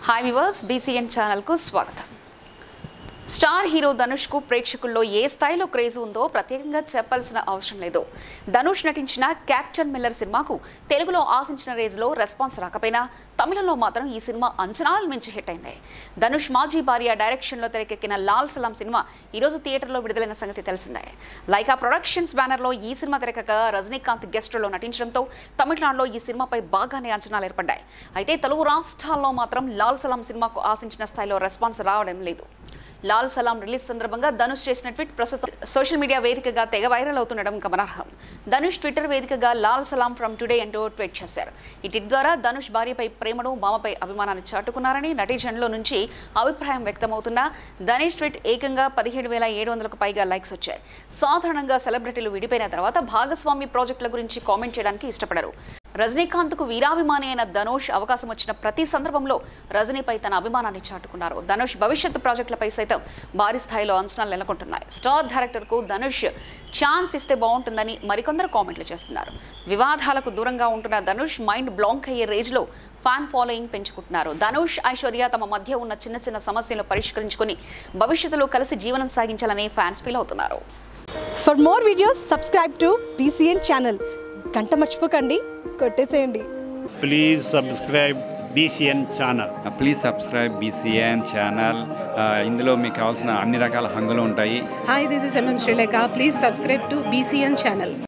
Hi viewers BCN ఛానల్కు స్వాగతం star hero ధనుష్కు ప్రేక్షకుల్లో ఏ స్థాయిలో క్రేజ్ ఉందో ప్రత్యేకంగా చెప్పాల్సిన అవసరం లేదు ధనుష్ నటించిన క్యాప్టెన్ మిల్లర్ సినిమాకు తెలుగులో ఆశించిన రేంజ్లో రెస్పాన్స్ రాకపోయినా తమిళంలో మాత్రం ఈ సినిమా అంచనాలు మించి హిట్ అయింది ధనుష్ మాజీ భార్య డైరెక్షన్లో తెరకెక్కిన లాల్ సలాం సినిమా ఈరోజు థియేటర్లో విడుదలైన సంగతి తెలిసిందే లైకా ప్రొడక్షన్స్ బ్యానర్లో ఈ సినిమా తెరకక రజనీకాంత్ గెస్టులో నటించడంతో తమిళనాడులో ఈ సినిమాపై బాగానే అంచనాలు ఏర్పడ్డాయి అయితే తెలుగు రాష్ట్రాల్లో మాత్రం లాల్ సలాం సినిమాకు ఆశించిన స్థాయిలో రెస్పాన్స్ రావడం లేదు లాల్ సలాం రిలీజ్ సందర్భంగా ధనుష్ చేసిన ట్వీట్ ప్రస్తుతం సోషల్ మీడియా వేదికగా తెగ వైరల్ అవుతుండడం గమనార్హం ధనుష్ ట్విట్టర్ వేదికగా లాల్ సలాం ఫ్రమ్ టుడే అంటూ ట్వీట్ చేశారు ఈ ట్వీట్ ద్వారా ధనుష్ భార్యపై ప్రేమను మామపై అభిమానాన్ని చాటుకున్నారని నటీజన్లో నుంచి అభిప్రాయం వ్యక్తమవుతున్న ధనుష్ ట్వీట్ ఏకంగా పదిహేడు వేల ఏడు వందలకు పైగా లైక్స్ వచ్చాయి సాధారణంగా సెలబ్రిటీలు విడిపోయిన తర్వాత భాగస్వామి ప్రాజెక్టుల గురించి కామెంట్ చేయడానికి ఇష్టపడరు రజనీకాంత్కు వీరాభిమాని అయిన ధనుష్ అవకాశం వచ్చిన ప్రతి సందర్భంలో రజనీపై తన అభిమానాన్ని చాటుకున్నారు ధనుష్ భవిష్యత్తు ప్రాజెక్టులపై సైతం భారీ స్థాయిలో అంచనాలు నెలకొంటున్నాయి స్టార్ డైరెక్టర్కు ధనుష్ ఛాన్స్ ఇస్తే బాగుంటుందని మరికొందరు కామెంట్లు చేస్తున్నారు వివాదాలకు దూరంగా ఉంటున్న ధనుష్ మైండ్ బ్లాంక్ అయ్యే రేంజ్లో ఫ్యాన్ ఫాలోయింగ్ పెంచుకుంటున్నారు ధనుష్ ఐశ్వర్య తమ మధ్య ఉన్న చిన్న చిన్న సమస్యలను పరిష్కరించుకొని భవిష్యత్తులో కలిసి జీవనం సాగించాలని ఫ్యాన్స్ ఫీల్ అవుతున్నారు for more videos subscribe to BCN channel గంట మర్చిపోకండి కొట్టేసేయండి please subscribe BCN channel please subscribe BCN channel ఇందులో మీకు కావాల్సిన అన్ని రకాల హంగులు ఉంటాయి Hi, this is MM Sri Lanka. Please subscribe to BCN channel.